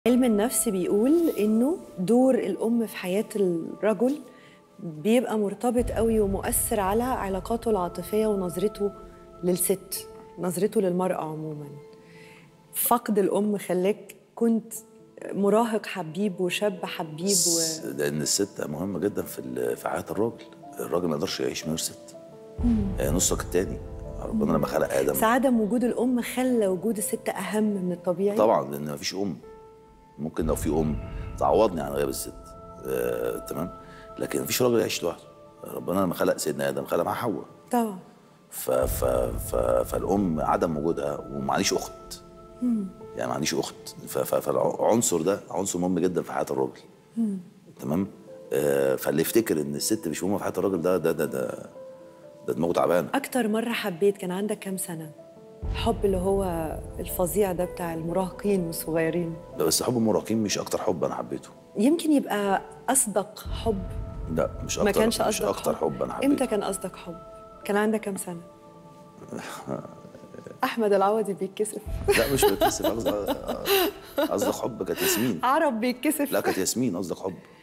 علم النفس بيقول انه دور الام في حياه الرجل بيبقى مرتبط قوي ومؤثر على علاقاته العاطفيه ونظرته للست نظرته للمراه عموما فقد الام خلاك كنت مراهق حبيب وشاب حبيب و... لان الست مهمه جدا في ال- في حياه الراجل الراجل ما يقدرش يعيش من غير ست هي نصك التاني ربنا لما خلق ادم بس عدم وجود الام خلى وجود الست اهم من الطبيعي طبعا لان ما فيش ام ممكن لو في ام تعوضني عن غياب الست آه، تمام لكن ما فيش راجل يعيش لوحده ربنا لما خلق سيدنا ادم خلق مع حواء طبعا ف ف ف فالام عدم وجودها ومعليش اخت يعني ما عنديش اخت ف- ف- فالعنصر ده عنصر مهم جدا في حياه الراجل تمام آه فاللي يفتكر ان الست مش مهمه في حياه الراجل ده ده ده ده, ده دماغه تعبانه اكتر مره حبيت كان عندك كام سنه الحب اللي هو الفظيع ده بتاع المراهقين والصغيرين لا بس حب المراهقين مش اكتر حب انا حبيته يمكن يبقى اصدق حب لا مش اكتر ما كانش مش قصدك اكتر حب انا حبيته امتى كان قصدك حب كان عندك كام سنه احمد العوضي بيتكسف لا مش بتكسب قصدك قصدك حب كانت ياسمين عرب بيتكسف لا كانت ياسمين قصدك حب